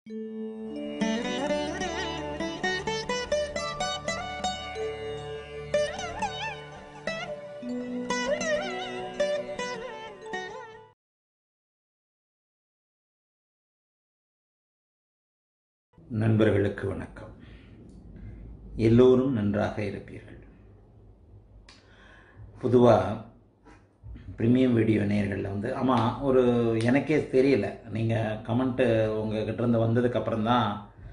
நண்பர்களுக்கு வணக்கம் எல்லோரும் நன்றாக இருப்பீர்கள் பொதுவாக ப்ரீமியம் வீடியோ நேயர்களில் வந்து ஆமாம் ஒரு எனக்கே தெரியல நீங்கள் கமெண்ட்டு உங்ககிட்ட இருந்து வந்ததுக்கப்புறம் தான்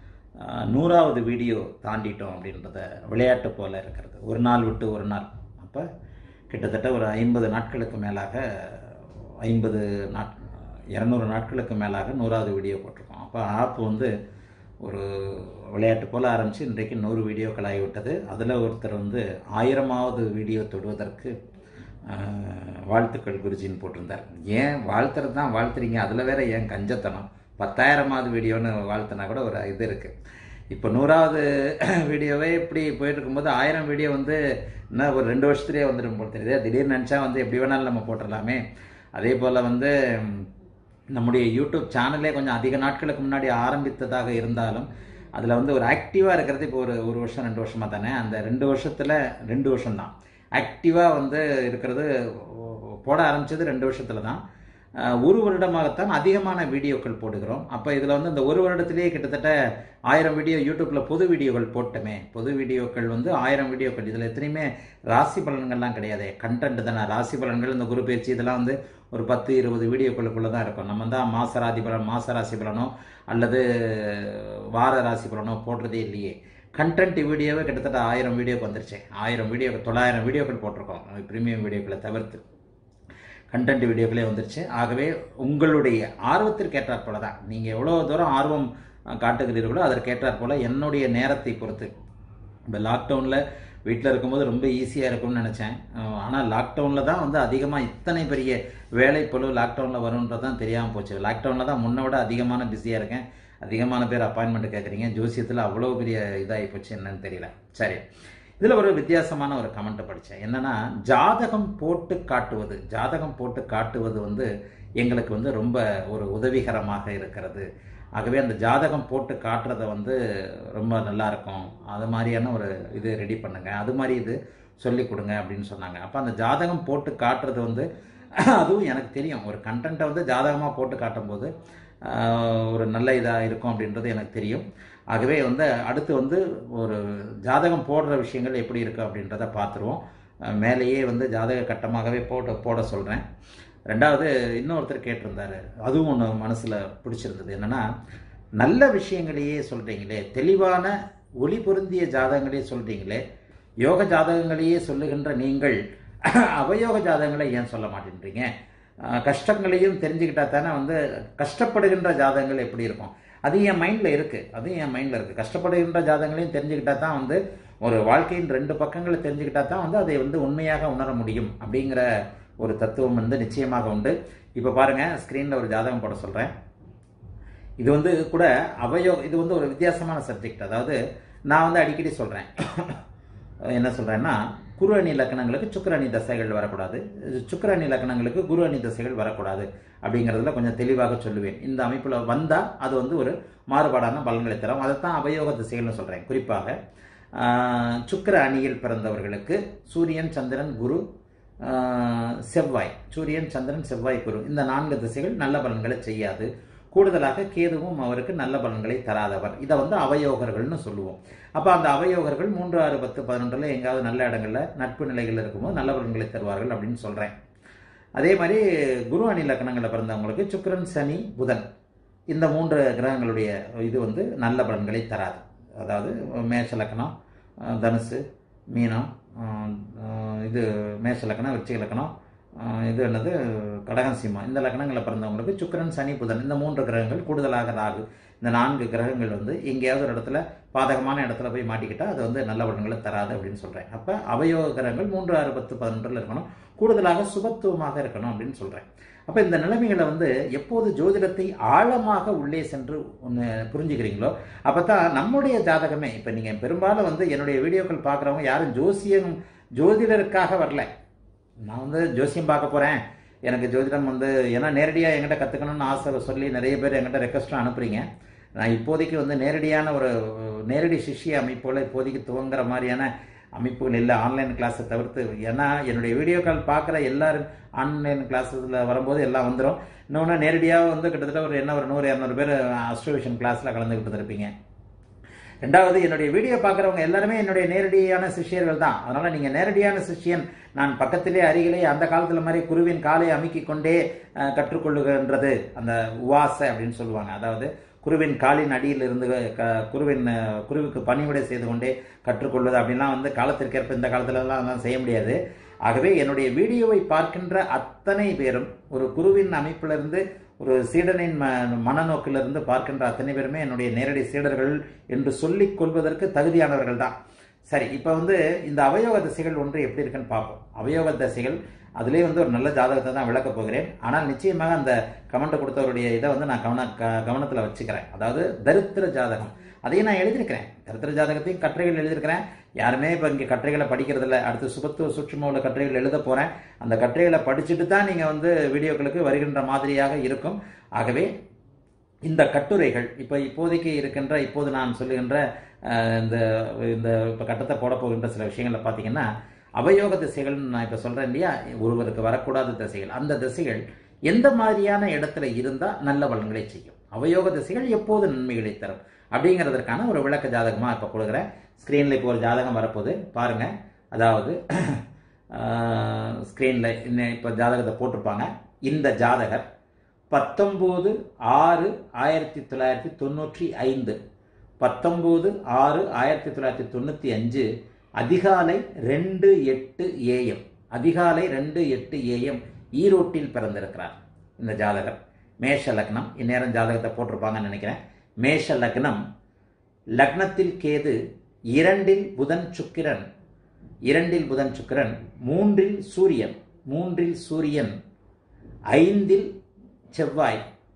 நூறாவது வீடியோ தாண்டிட்டோம் அப்படின்றத விளையாட்டு போல் இருக்கிறது ஒரு நாள் விட்டு ஒரு நாள் அப்போ கிட்டத்தட்ட ஒரு ஐம்பது நாட்களுக்கு மேலாக ஐம்பது நாட் இரநூறு நாட்களுக்கு மேலாக நூறாவது வீடியோ போட்டிருக்கோம் அப்போ ஆப் வந்து ஒரு விளையாட்டு போல் ஆரம்பித்து இன்றைக்கு நூறு வீடியோக்கள் ஆகிவிட்டது அதில் ஒருத்தர் வந்து ஆயிரமாவது வீடியோ தொடுவதற்கு ஆஹ், வாழ்த்துக்கள் குருஜின்னு போட்டிருந்தார் ஏன் வாழ்த்துறது தான் வாழ்த்துறீங்க அதில் வேற ஏன் கஞ்சத்தனம் பத்தாயிரமாவது வீடியோன்னு வாழ்த்துனா கூட ஒரு இது இருக்குது இப்போ நூறாவது வீடியோவே இப்படி போயிட்டு இருக்கும்போது ஆயிரம் வீடியோ வந்து என்ன ஒரு ரெண்டு வருஷத்துலேயே வந்துடும் போல் தெரியுது திடீர்னு நினச்சா வந்து எப்படி வேணாலும் நம்ம போட்டுடலாமே அதே போல் வந்து ம், நம்முடைய யூடியூப் சேனலே கொஞ்சம் அதிக நாட்களுக்கு முன்னாடி ஆரம்பித்ததாக இருந்தாலும் அதில் வந்து ஒரு ஆக்டிவாக இருக்கிறது இப்போ ஒரு ஒரு வருஷம் ரெண்டு வருஷமாக தானே அந்த ரெண்டு வருஷத்தில் ரெண்டு வருஷம் தான் ஆக்டிவாக வந்து இருக்கிறது போட ஆரம்பித்தது ரெண்டு வருஷத்தில் தான் அஹ், ஒரு வருடமாகத்தான் அதிகமான வீடியோக்கள் போடுகிறோம் அப்போ இதில் வந்து இந்த ஒரு வருடத்திலேயே கிட்டத்தட்ட ஆயிரம் வீடியோ யூடியூப்பில் பொது வீடியோக்கள் போட்டோமே பொது வீடியோக்கள் வந்து ஆயிரம் வீடியோக்கள் இதில் எத்தனையுமே ராசி பலன்கள்லாம் கிடையாது கண்டென்ட் தானே ராசி பலன்கள் இந்த குரு பயிற்சி இதெல்லாம் வந்து ஒரு பத்து இருபது வீடியோக்களுக்குள்ளே தான் இருக்கும் நம்ம தான் மாச ராசி பலன் மாச ராசி பலனோ அல்லது வார ராசி பலனோ போடுறதே இல்லையே கண்டென்ட் வீடியோவே கிட்டத்தட்ட ஆயிரம் வீடியோக்கு வந்துருச்சு ஆயிரம் வீடியோ தொள்ளாயிரம் வீடியோக்கள் போட்டிருக்கோம் ப்ரீமியம் வீடியோக்களை தவிர்த்து கண்டென்ட் வீடியோக்களே வந்துருச்சு ஆகவே உங்களுடைய ஆர்வத்திற்கு ஏற்றாற் போல தான் நீங்கள் எவ்வளோ தூரம் ஆர்வம் அஹ், காட்டுகிறீர்களோ அதற்கேற்றாற் போல என்னுடைய நேரத்தை பொறுத்து இப்போ லாக்டவுனில் வீட்டில் இருக்கும்போது ரொம்ப ஈஸியாக இருக்கும்னு நினச்சேன் ஆனால் லாக்டவுனில் தான் வந்து அதிகமாக இத்தனை பெரிய வேலைப்பளு லாக்டவுனில் வரும்ன்றது தான் தெரியாமல் போச்சு லாக்டவுனில் தான் முன்னை விட அதிகமான பிஸியாக இருக்கேன் அதிகமான பேர் அப்பாயின்மெண்ட் கேட்குறீங்க ஜோசியத்தில் அவ்வளோ பெரிய இதாகி போச்சு என்னன்னு தெரியல சரி இதில் ஒரு வித்தியாசமான ஒரு கமெண்ட்டை படித்தேன் என்னன்னா ஜாதகம் போட்டு காட்டுவது ஜாதகம் போட்டு காட்டுவது வந்து எங்களுக்கு வந்து ரொம்ப ஒரு உதவிகரமாக இருக்கிறது ஆகவே அந்த ஜாதகம் போட்டு காட்டுறத வந்து ரொம்ப நல்லா இருக்கும் அது மாதிரியான ஒரு இது ரெடி பண்ணுங்க அது மாதிரி இது சொல்லி கொடுங்க அப்படின்னு சொன்னாங்க அப்போ அந்த ஜாதகம் போட்டு காட்டுறது வந்து அதுவும் எனக்கு தெரியும் ஒரு கண்டென்ட்டை வந்து ஜாதகமாக போட்டு காட்டும்போது ஆஹ், ஒரு நல்ல இதாக இருக்கும் அப்படின்றது எனக்கு தெரியும் ஆகவே வந்து அடுத்து வந்து ஒரு ஜாதகம் போடுற விஷயங்கள் எப்படி இருக்குது அப்படின்றத பார்த்துருவோம் அஹ் மேலேயே வந்து ஜாதக கட்டமாகவே போட்டு போட சொல்கிறேன் ரெண்டாவது இன்னொருத்தர் கேட்டிருந்தாரு அதுவும் ஒன்று மனசில் பிடிச்சிருந்தது என்னென்னா நல்ல விஷயங்களையே சொல்கிறீங்களே தெளிவான ஒளி பொருந்திய ஜாதகங்களையே சொல்கிறீங்களே யோக ஜாதகங்களையே சொல்லுகின்ற நீங்கள் அவயோக ஜாதகங்களை ஏன் சொல்ல மாட்டேன்றீங்க அஹ் கஷ்டங்களையும் தெரிஞ்சுக்கிட்டா தானே வந்து கஷ்டப்படுகின்ற ஜாதகங்கள் எப்படி இருக்கும் அது என் மைண்டில் இருக்குது அது என் மைண்டில் இருக்குது கஷ்டப்படுகின்ற ஜாதகங்களையும் தெரிஞ்சுக்கிட்டா தான் வந்து ஒரு வாழ்க்கையின் ரெண்டு பக்கங்களை தெரிஞ்சுக்கிட்டா தான் வந்து அதை வந்து உண்மையாக உணர முடியும் அப்படிங்கிற ஒரு தத்துவம் வந்து நிச்சயமாக உண்டு இப்போ பாருங்கள் ஸ்க்ரீனில் ஒரு ஜாதகம் போட சொல்கிறேன் இது வந்து கூட அவயோ இது வந்து ஒரு வித்தியாசமான சப்ஜெக்ட் அதாவது நான் வந்து அடிக்கடி சொல்கிறேன் என்ன சொல்கிறேன்னா குரு அணி லக்கணங்களுக்கு சுக்கிர அணி தசைகள் வரக்கூடாது சுக்கிர அணி லக்கணங்களுக்கு குரு அணி தசைகள் வரக்கூடாது அப்படிங்கிறதுல கொஞ்சம் தெளிவாக சொல்லுவேன் இந்த அமைப்பில் வந்தால் அது வந்து ஒரு மாறுபாடான பலன்களை தரும் அதைத்தான் அவயோக திசைகள்னு சொல்கிறேன் குறிப்பாக ஆஹ், சுக்கிர அணியில் பிறந்தவர்களுக்கு சூரியன் சந்திரன் குரு ஆஹ், செவ்வாய் சூரியன் சந்திரன் செவ்வாய் குரு இந்த நான்கு திசைகள் நல்ல பலன்களை செய்யாது கூடுதலாக கேதுவும் அவருக்கு நல்ல பலன்களை தராதவர் இதை வந்து அவயோகர்கள்னு சொல்லுவோம் அப்போ அந்த அவயோகர்கள் மூன்று ஆறு பத்து பதினொன்றில் எங்காவது நல்ல இடங்கள்ல நட்பு நிலைகள் இருக்கும்போது நல்ல பலன்களை தருவார்கள் அப்படின்னு சொல்கிறேன் அதே மாதிரி குரு அணி லக்கணங்களில் பிறந்தவங்களுக்கு சுக்கிரன் சனி புதன் இந்த மூன்று கிரகங்களுடைய இது வந்து நல்ல பலன்களை தராது அதாவது மேஷ லக்கணம் அஹ், தனுசு மீனம் அஹ், அஹ், இது மேஷ லக்கணம் விருச்சிக லக்கணம் அஹ், இது என்னது கடகம் சிம்மம் இந்த லக்கணங்களில் பிறந்தவங்களுக்கு சுக்கிரன் சனி புதன் இந்த மூன்று கிரகங்கள் கூடுதலாக ராகு இந்த நான்கு கிரகங்கள் வந்து எங்கேயாவது ஒரு இடத்துல பாதகமான இடத்துல போய் மாட்டிக்கிட்டா அது வந்து நல்ல பலன்களை தராது அப்படின்னு சொல்கிறேன் அப்போ அவயோக கிரகங்கள் மூன்று ஆறு பத்து பதினொன்றில் இருக்கணும் கூடுதலாக சுபத்துவமாக இருக்கணும் அப்படின்னு சொல்கிறேன் அப்போ இந்த நிலைமைகளை வந்து எப்போது ஜோதிடத்தை ஆழமாக உள்ளே சென்று ஒன்று புரிஞ்சுக்கிறீங்களோ அப்போ தான் நம்முடைய ஜாதகமே இப்போ நீங்கள் பெரும்பாலும் வந்து என்னுடைய வீடியோக்கள் பார்க்குறவங்க யாரும் ஜோசியம் ஜோதிடருக்காக வரல நான் வந்து ஜோசியம் பார்க்க போகிறேன் எனக்கு ஜோதிடம் வந்து ஏன்னா நேரடியாக என்கிட்ட கற்றுக்கணும்னு ஆசை சொல்லி நிறைய பேர் என்கிட்ட ரெக்வஸ்ட்டும் அனுப்புறீங்க நான் இப்போதைக்கு வந்து நேரடியான ஒரு நேரடி சிஷ்ய அமைப்புகளை இப்போதைக்கு துவங்குற மாதிரியான அமைப்புகள் இல்லை ஆன்லைன் கிளாஸை தவிர்த்து ஏன்னா என்னுடைய வீடியோ கால் பார்க்குற எல்லாரும் ஆன்லைன் கிளாஸஸில் வரும்போது எல்லாம் வந்துடும் இன்னொன்று நேரடியாக வந்து கிட்டத்தட்ட ஒரு என்ன ஒரு நூறு இரநூறு பேர் அஸ்ட்ரோவிஷன் கிளாஸில் கலந்துக்கிட்டு இருப்பீங்க ரெண்டாவது என்னுடைய வீடியோ பார்க்குறவங்க எல்லாருமே என்னுடைய நேரடியான சிஷ்யர்கள் தான் அதனால் நீங்கள் நேரடியான சிஷ்யன் நான் பக்கத்திலே அருகிலே அந்த காலத்தில் மாதிரி குருவின் காலை அமுக்கி கொண்டே அஹ், கற்றுக்கொள்ளுகின்றது அந்த உவாச அப்படின்னு சொல்லுவாங்க அதாவது குருவின் காலின் அடியில் இருந்து க குருவின் அஹ், குருவுக்கு பணிவிடை செய்து கொண்டே கற்றுக்கொள்வது அப்படின்லாம் வந்து காலத்திற்கேற்ப இந்த காலத்துலலாம் அதெல்லாம் செய்ய முடியாது ஆகவே என்னுடைய வீடியோவை பார்க்கின்ற அத்தனை பேரும் ஒரு குருவின் அமைப்பிலிருந்து ஒரு சீடனின் ம மனநோக்கிலிருந்து பார்க்கின்ற அத்தனை பேருமே என்னுடைய நேரடி சீடர்கள் என்று சொல்லிக் கொள்வதற்கு தகுதியானவர்கள் தான் சரி இப்போ வந்து இந்த அவயோக திசைகள் ஒன்று எப்படி இருக்குன்னு பார்ப்போம் அவயோக திசைகள் அதுலேயே வந்து ஒரு நல்ல ஜாதகத்தை தான் விளக்கப் போகிறேன் ஆனால் நிச்சயமாக அந்த கமெண்ட் கொடுத்தவருடைய இதை வந்து நான் கவன க கவனத்தில் வச்சுக்கிறேன் அதாவது தரித்திர ஜாதகம் அதையும் நான் எழுதியிருக்கிறேன் தரித்திர ஜாதகத்தையும் கட்டுரைகள் எழுதியிருக்கிறேன் யாருமே இப்போ இங்கே கட்டுரைகளை படிக்கிறது இல்லை அடுத்து சுபத்துவ சூட்சும உள்ள கட்டுரைகள் எழுத போகிறேன் அந்த கட்டுரைகளை படிச்சுட்டு தான் நீங்கள் வந்து வீடியோக்களுக்கு வருகின்ற மாதிரியாக இருக்கும் ஆகவே இந்த கட்டுரைகள் இப்போ இப்போதைக்கு இருக்கின்ற இப்போது நான் சொல்லுகின்ற அஹ், இந்த இந்த இப்போ கட்டத்தை போட போகின்ற சில விஷயங்களை பார்த்தீங்கன்னா அவயோக திசைகள் நான் இப்போ சொல்கிறேன் இல்லையா ஒருவருக்கு வரக்கூடாத திசைகள் அந்த திசைகள் எந்த மாதிரியான இடத்துல இருந்தால் நல்ல பலன்களை செய்யும் அவயோக திசைகள் எப்போது நன்மைகளை தரும் அப்படிங்கிறதற்கான ஒரு விளக்க ஜாதகமாக இப்போ கொடுக்குறேன் ஸ்க்ரீனில் இப்போ ஒரு ஜாதகம் வரப்போகுது பாருங்கள் அதாவது ஸ்க்ரீனில் இன்னும் இப்போ ஜாதகத்தை போட்டிருப்பாங்க இந்த ஜாதகர் பத்தொம்போது ஆறு ஆயிரத்தி தொள்ளாயிரத்தி தொண்ணூற்றி ஐந்து பத்தொம்போது ஆறு ஆயிரத்தி தொள்ளாயிரத்தி தொண்ணூற்றி அஞ்சு அதிகாலை ரெண்டு எட்டு ஏஎம் அதிகாலை ரெண்டு எட்டு ஏஎம் ஈரோட்டில் பிறந்திருக்கிறார் இந்த ஜாதகர் மேஷ லக்னம் இந்நேரம் ஜாதகத்தை போட்டிருப்பாங்கன்னு நினைக்கிறேன் மேஷ லக்னம் லக்னத்தில் கேது இரண்டில் புதன் சுக்கிரன் இரண்டில் புதன் சுக்கிரன் மூன்றில் சூரியன் மூன்றில் சூரியன் ஐந்தில் செவ்வாய்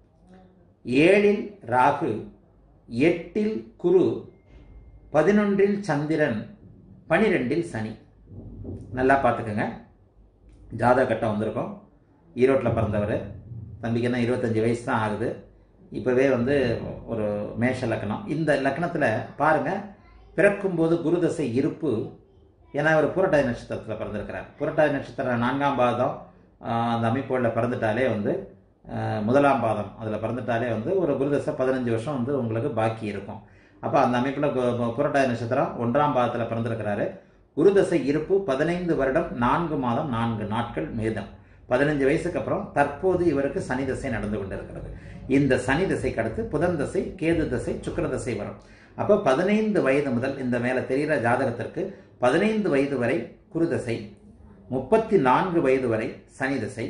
ஏழில் ராகு எட்டில் குரு பதினொன்றில் சந்திரன் பனிரெண்டில் சனி நல்லா பார்த்துக்கோங்க ஜாதக கட்டம் வந்திருக்கும் ஈரோட்டில் பிறந்தவர் தம்பிக்கு என்ன இருபத்தஞ்சி வயசு தான் ஆகுது இப்போவே வந்து ஒரு மேஷ லக்னம் இந்த லக்னத்தில் பாருங்கள் பிறக்கும்போது குருதசை இருப்பு ஏன்னா அவர் புரட்டாதி நட்சத்திரத்தில் பிறந்திருக்கிறார் புரட்டாதி நட்சத்திரம் நான்காம் பாதம் ஆஹ், அந்த அமைப்புகளில் பிறந்துட்டாலே வந்து ஆஹ், முதலாம் பாதம் அதில் பிறந்துட்டாலே வந்து ஒரு குருதசை பதினஞ்சு வருஷம் வந்து உங்களுக்கு பாக்கி இருக்கும் அப்போ அந்த அமைப்பில் புரட்டாதி நட்சத்திரம் ஒன்றாம் பாதத்தில் பிறந்திருக்கிறாரு குருதசை இருப்பு பதினைந்து வருடம் நான்கு மாதம் நான்கு நாட்கள் மீதம் பதினஞ்சு வயசுக்கு அப்புறம் தற்போது இவருக்கு சனி தசை நடந்து கொண்டிருக்கிறது இந்த சனி தசைக்கு அடுத்து புதன் தசை கேது தசை சுக்கிர தசை வரும் அப்போ பதினைந்து வயது முதல் இந்த மேலே தெரிகிற ஜாதகத்திற்கு பதினைந்து வயது வரை குருதசை முப்பத்தி நான்கு வயது வரை சனி தசை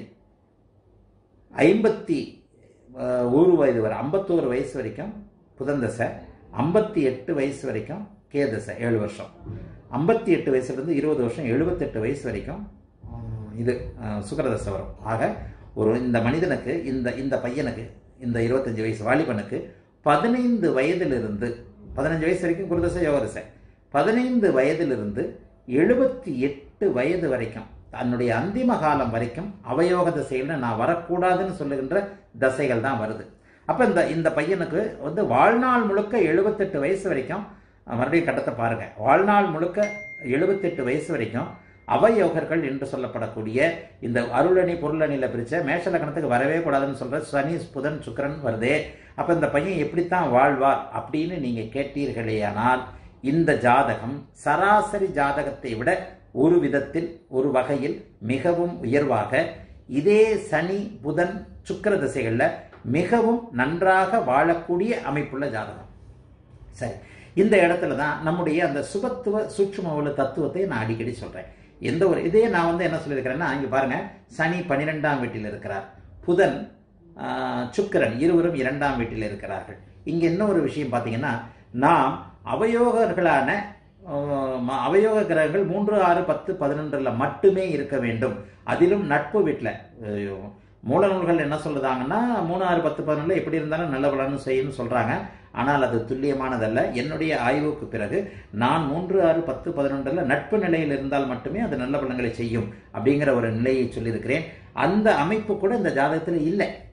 ஐம்பத்தி அஹ், ஒரு வயது வரை ஐம்பத்தோரு வயசு வரைக்கும் புதன் தசை ஐம்பத்தி எட்டு வயசு வரைக்கும் கேதசை ஏழு வருஷம் ஐம்பத்தி எட்டு வயசுலேருந்து இருபது வருஷம் எழுபத்தெட்டு வயசு வரைக்கும் உம், இது அஹ், சுக்கிரதசை வரும் ஆக ஒரு இந்த மனிதனுக்கு இந்த இந்த பையனுக்கு இந்த இருபத்தஞ்சு வயசு வாலிபனுக்கு பதினைந்து வயதிலிருந்து பதினஞ்சு வயசு வரைக்கும் குருதசை யோகதசை பதினைந்து வயதிலிருந்து எழுபத்தி எட்டு வயது வரைக்கும் தன்னுடைய அந்திம காலம் வரைக்கும் அவயோக திசையில் நான் வரக்கூடாதுன்னு சொல்லுகின்ற தசைகள் தான் வருது அப்போ இந்த இந்த பையனுக்கு வந்து வாழ்நாள் முழுக்க எழுபத்தெட்டு வயசு வரைக்கும் அஹ், மறுபடியும் கட்டத்தை பாருங்க வாழ்நாள் முழுக்க எழுபத்தெட்டு வயசு வரைக்கும் அவயோகர்கள் என்று சொல்லப்படக்கூடிய இந்த அருளணி பொருளணியில் பிரிச்ச மேஷ லக்னத்துக்கு வரவே கூடாதுன்னு சொல்ற சனி புதன் சுக்கிரன் வருதே அப்ப இந்த பையன் எப்படித்தான் வாழ்வார் அப்படின்னு நீங்க கேட்டீர்களேயானால் இந்த ஜாதகம் சராசரி ஜாதகத்தை விட ஒரு விதத்தில் ஒரு வகையில் மிகவும் உயர்வாக இதே சனி புதன் சுக்கிர திசைகளில் மிகவும் நன்றாக வாழக்கூடிய அமைப்புள்ள ஜாதகம் சரி இந்த இடத்துல தான் நம்முடைய அந்த சுபத்துவ சூட்சும உள்ள தத்துவத்தை நான் அடிக்கடி சொல்றேன் எந்த ஒரு இதே நான் வந்து என்ன சொல்லியிருக்கிறேன்னா இங்க பாருங்க சனி பன்னிரெண்டாம் வீட்டில் இருக்கிறார் புதன் ஆஹ், சுக்கிரன் இருவரும் இரண்டாம் வீட்டில் இருக்கிறார்கள் இங்க என்ன ஒரு விஷயம் பார்த்தீங்கன்னா நாம் அவயோகர்களான ஆஹ், ம- அவயோக கிரகங்கள் மூன்று ஆறு பத்து பதினொன்றுல மட்டுமே இருக்க வேண்டும் அதிலும் நட்பு வீட்டில் மூல நூல்கள் என்ன சொல்லுதாங்கன்னா மூணு ஆறு பத்து பதினொன்றுல எப்படி இருந்தாலும் நல்ல பலன்னு செய்யணும்னு சொல்றாங்க ஆனால் அது துல்லியமானதல்ல என்னுடைய ஆய்வுக்கு பிறகு நான் மூன்று ஆறு பத்து பதினொன்றில் நட்பு நிலையில் இருந்தால் மட்டுமே அது நல்ல பலன்களை செய்யும் அப்படிங்கிற ஒரு நிலையை சொல்லியிருக்கிறேன் அந்த அமைப்பு கூட இந்த ஜாதகத்தில் இல்லை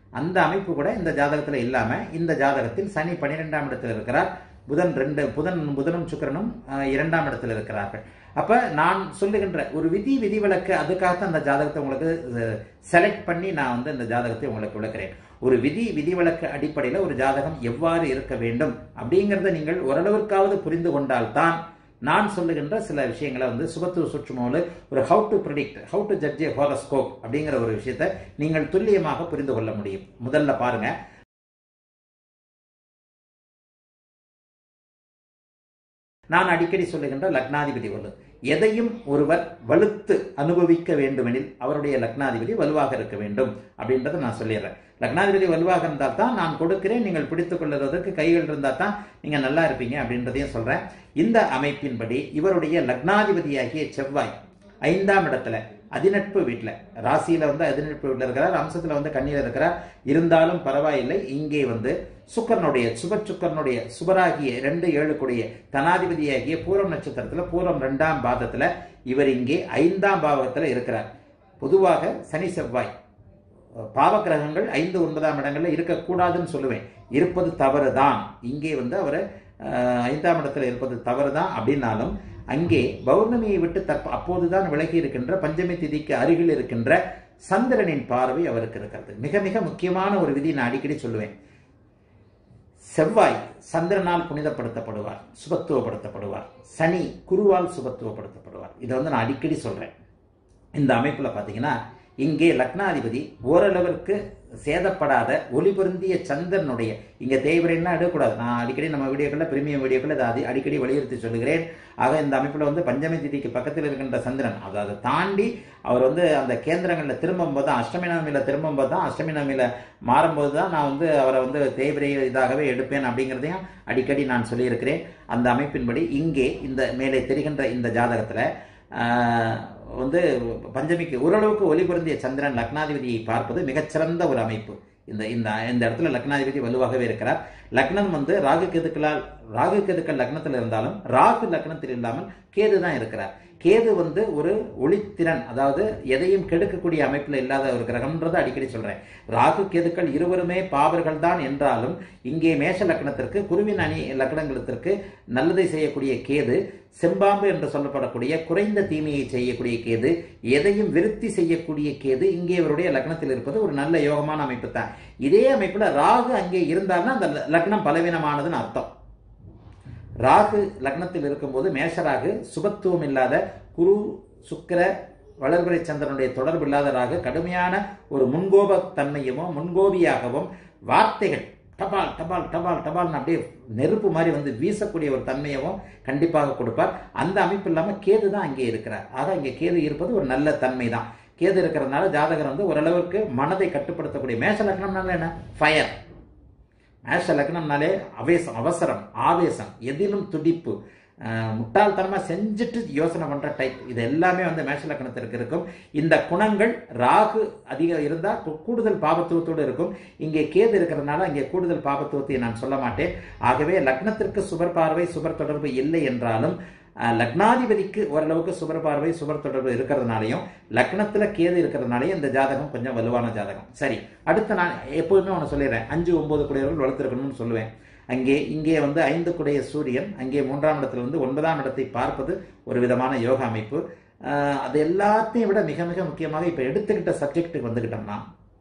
அந்த அமைப்பு கூட இந்த ஜாதகத்தில் இல்லாமல் இந்த ஜாதகத்தில் சனி பன்னிரெண்டாம் இடத்தில் இருக்கிறார் புதன் ரெண்டு புதன் புதனும் சுக்கிரனும் அஹ், இரண்டாம் இடத்தில் இருக்கிறார்கள் அப்ப நான் சொல்லுகின்ற ஒரு விதி விதிவிலக்கு அதுக்காகத்தான் அந்த ஜாதகத்தை உங்களுக்கு செலக்ட் பண்ணி நான் வந்து இந்த ஜாதகத்தை உங்களுக்கு விளக்குறேன் ஒரு விதி விதிவிலக்கு அடிப்படையில் ஒரு ஜாதகம் எவ்வாறு இருக்க வேண்டும் அப்படிங்கிறத நீங்கள் ஓரளவிற்காவது புரிந்து கொண்டால்தான் நான் சொல்லுகின்ற சில விஷயங்களை வந்து சுபத்துவ சுற்றுமோல ஒரு how to predict how to judge a horoscope அப்படிங்கிற ஒரு விஷயத்தை நீங்கள் துல்லியமாக புரிந்து கொள்ள முடியும் முதல்ல பாருங்க நான் அடிக்கடி சொல்லுகின்ற லக்னாதிபதி வலு எதையும் ஒருவர் வலுத்து அனுபவிக்க வேண்டுமெனில் அவருடைய லக்னாதிபதி வலுவாக இருக்க வேண்டும் அப்படின்றத நான் சொல்லிடுறேன் லக்னாதிபதி வலுவாக இருந்தால் தான் நான் கொடுக்கிறேன் நீங்கள் பிடித்துக் கொள்வதற்கு கைகள் இருந்தால் தான் நீங்கள் நல்லா இருப்பீங்க அப்படின்றதையும் சொல்றேன் இந்த அமைப்பின்படி இவருடைய லக்னாதிபதியாகிய செவ்வாய் ஐந்தாம் இடத்துல அதிநட்பு வீட்டில் ராசியில வந்து அதிநட்பு வீட்டில் இருக்கிறார் அம்சத்தில் வந்து கண்ணியில் இருக்கிறார் இருந்தாலும் பரவாயில்லை இங்கே வந்து சுக்கரனுடைய சுப சுக்கரனுடைய சுபராகிய ரெண்டு ஏழுக்குடைய தனாதிபதியாகிய பூரம் நட்சத்திரத்தில் பூரம் ரெண்டாம் பாதத்தில் இவர் இங்கே ஐந்தாம் பாவத்தில் இருக்கிறார் பொதுவாக சனி செவ்வாய் பாவக்கிரகங்கள் ஐந்து ஒன்பதாம் இடங்கள்ல இருக்கக்கூடாதுன்னு சொல்லுவேன் இருப்பது தவறு தான் இங்கே வந்து அவர் ஐந்தாம் இடத்துல இருப்பது தவறு தான் அப்படின்னாலும் அங்கே பௌர்ணமியை விட்டு தற்ப அப்போதுதான் விலகி இருக்கின்ற பஞ்சமி திதிக்கு அருகில் இருக்கின்ற சந்திரனின் பார்வை அவருக்கு இருக்கிறது மிக மிக முக்கியமான ஒரு விதி நான் அடிக்கடி சொல்லுவேன் செவ்வாய் சந்திரனால் புனிதப்படுத்தப்படுவார் சுபத்துவப்படுத்தப்படுவார் சனி குருவால் சுபத்துவப்படுத்தப்படுவார் இதை வந்து நான் அடிக்கடி சொல்றேன் இந்த அமைப்புல பாத்தீங்கன்னா இங்கே லக்னாதிபதி ஓரளவிற்கு சேதப்படாத ஒளி பொருந்திய சந்திரனுடைய இங்க தேய்வரைன்னா எடுக்கக்கூடாது நான் அடிக்கடி நம்ம வீடியோக்களில் பிரீமியம் வீடியோக்கள் இதை அதி- அடிக்கடி வலியுறுத்தி சொல்லுகிறேன் ஆக இந்த அமைப்புல வந்து பஞ்சமி திதிக்கு பக்கத்தில் இருக்கின்ற சந்திரன் அதை அதை தாண்டி அவர் வந்து அந்த கேந்திரங்களில் திரும்பும்போது தான் அஷ்டமி நவமியில திரும்பும்போது தான் அஷ்டமி நவமியில மாறும்போது தான் நான் வந்து அவரை வந்து தேய்விரை இதாகவே எடுப்பேன் அப்படிங்கிறதையும் அடிக்கடி நான் சொல்லியிருக்கிறேன் அந்த அமைப்பின்படி இங்கே இந்த மேலே தெரிகின்ற இந்த ஜாதகத்துல ஆஹ், வந்து பஞ்சமிக்கு ஓரளவுக்கு ஒளி பொருந்திய சந்திரன் லக்னாதிபதியை பார்ப்பது மிகச்சிறந்த ஒரு அமைப்பு இந்த இந்த இந்த இடத்துல லக்னாதிபதி வலுவாகவே இருக்கிறார் லக்னம் வந்து ராகு கேதுக்களால் ராகு கேதுக்கள் லக்னத்தில் இருந்தாலும் ராகு லக்னத்தில் இல்லாமல் கேது தான் இருக்கிறார் கேது வந்து ஒரு ஒளித்திறன் அதாவது எதையும் கெடுக்கக்கூடிய அமைப்பில் இல்லாத ஒரு கிரகம்ன்றதை அடிக்கடி சொல்றேன் ராகு கேதுக்கள் இருவருமே பாவர்கள் தான் என்றாலும் இங்கே மேஷ லக்னத்திற்கு குருவின் அணி லக்னங்களுக்கு நல்லதை செய்யக்கூடிய கேது செம்பாம்பு என்று சொல்லப்படக்கூடிய குறைந்த தீமையை செய்யக்கூடிய கேது எதையும் விருத்தி செய்யக்கூடிய கேது இங்கே இவருடைய லக்னத்தில் இருப்பது ஒரு நல்ல யோகமான அமைப்பு தான் இதே அமைப்புல ராகு அங்கே இருந்தார்னா அந்த லக்னம் பலவீனமானதுன்னு அர்த்தம் ராகு லக்னத்தில் இருக்கும்போது மேஷராகு சுபத்துவம் இல்லாத குரு சுக்கிர வளர்பிறை சந்திரனுடைய தொடர்பு இல்லாத ராகு கடுமையான ஒரு முன்கோப தன்மையுமோ முன்கோபியாகவும் வார்த்தைகள் டபால் டபால் டபால் டபால்னு அப்படியே நெருப்பு மாதிரி வந்து வீசக்கூடிய ஒரு தன்மையவும் கண்டிப்பாக கொடுப்பார் அந்த அமைப்பு இல்லாமல் கேது தான் அங்கே இருக்கிறார் ஆக இங்கே கேது இருப்பது ஒரு நல்ல தன்மை தான் கேது இருக்கிறதுனால ஜாதகர் வந்து ஓரளவுக்கு மனதை கட்டுப்படுத்தக்கூடிய மேஷ லக்னம்னால என்ன ஃபயர் மேஷ லக்னம்னாலே அவேசம் அவசரம் ஆவேசம் எதிலும் துடிப்பு அஹ், முட்டாள்தனமா செஞ்சுட்டு யோசனை பண்ற டைப் இது எல்லாமே வந்து மேஷ லக்னத்திற்கு இருக்கும் இந்த குணங்கள் ராகு அதிகம் இருந்தா கூ- கூடுதல் பாபத்துவத்தோடு இருக்கும் இங்கே கேது இருக்கிறதுனால இங்கே கூடுதல் பாபத்துவத்தை நான் சொல்ல மாட்டேன் ஆகவே லக்னத்திற்கு சுபர் பார்வை சுபர் தொடர்பு இல்லை என்றாலும் அஹ், லக்னாதிபதிக்கு ஓரளவுக்கு சுபர் பார்வை சுபர் தொடர்பு இருக்கிறதுனாலையும் லக்னத்துல கேது இருக்கிறதுனாலையும் இந்த ஜாதகம் கொஞ்சம் வலுவான ஜாதகம் சரி அடுத்து நான் எப்போதுமே ஒன்று சொல்லிடுறேன் அஞ்சு ஒன்பது குடையவர்கள் வளர்த்துருக்கணும்னு சொல்லுவேன் அங்கே இங்கே வந்து ஐந்து குடைய சூரியன் அங்கே மூன்றாம் இடத்துல வந்து ஒன்பதாம் இடத்தை பார்ப்பது ஒரு விதமான யோக அமைப்பு அஹ், அது எல்லாத்தையும் விட மிக மிக முக்கியமாக இப்போ எடுத்துக்கிட்ட சப்ஜெக்ட்டுக்கு வந்துக்கிட்டோம்னா